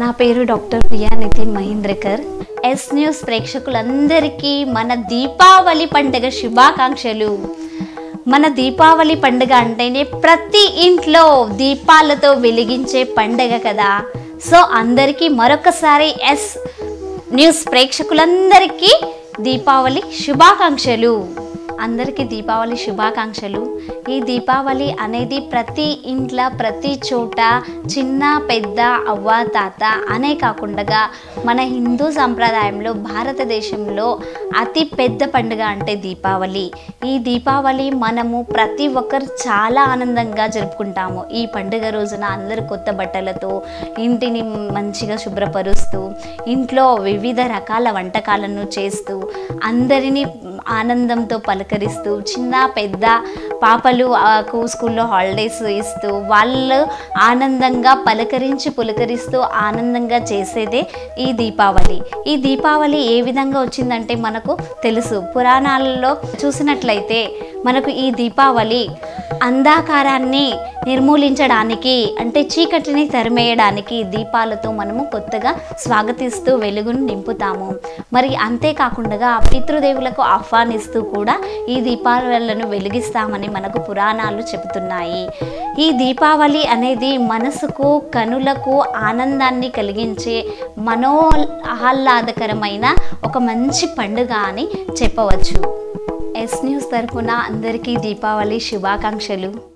నా పేరు doctor Priya Nitin Mahendrakar S news ప్రేక్షకులందరికీ మన దీపావళి పండుగ శుభాకాంక్షలు మన దీపావళి పండుగ అంటేనే ప్రతి ఇంట్లో దీపాలతో వెలిగించే పండుగ కదా సో అందరికీ మరొకసారి ఎస్ న్యూస్ ప్రేక్షకులందరికీ దీపావళి శుభాకాంక్షలు అందరికీ దీపావళి శుభాకాంక్షలు ఈ దీపావళి అనేది ప్రతి ఇంట్లో ప్రతి చోట చిన్న పెద్ద అవ్వ తాత అనే కాకుండా మన హిందూ సంప్రదాయంలో భారతదేశంలో అతి పెద్ద పండుగ అంటే దీపావళి ఈ దీపావళి మనము ప్రతి ఒక్కరు చాలా ఆనందంగా జరుపుకుంటాము ఈ పండుగ రోజున అందరూ కొత్త బట్టలతో ఇంటిని మంచిగా శుభ్రపరుస్తూ ఇంట్లో వివిధ రకాల వంటకాలను చేస్తూ అందరినీ ఆనందంతో పలకరిస్తూ చిన్న పెద్ద పాపలు ఆకు స్కూల్లో హాలిడేస్ ఇస్తూ వాళ్ళు ఆనందంగా పలకరించి పులకరిస్తూ ఆనందంగా చేసేదే ఈ దీపావళి ఈ దీపావళి ఏ విధంగా వచ్చిందంటే మనకు తెలుసు పురాణాలలో చూసినట్లయితే మనకు ఈ దీపావళి అంధాకారాన్ని నిర్మూలించడానికి అంటే చీకటిని తరిమేయడానికి దీపాలతో మనము కొత్తగా స్వాగతిస్తూ వెలుగును నింపుతాము మరి అంతేకాకుండా పితృదేవులకు ఆహ్వానిస్తూ కూడా ఈ దీపావళిలను వెలిగిస్తామని మనకు పురాణాలు చెబుతున్నాయి ఈ దీపావళి అనేది మనసుకు కనులకు ఆనందాన్ని కలిగించే మనో ఆహ్లాదకరమైన ఒక మంచి పండుగ అని చెప్పవచ్చు ఎస్ న్యూస్ తరపున అందరికీ దీపావళి శుభాకాంక్షలు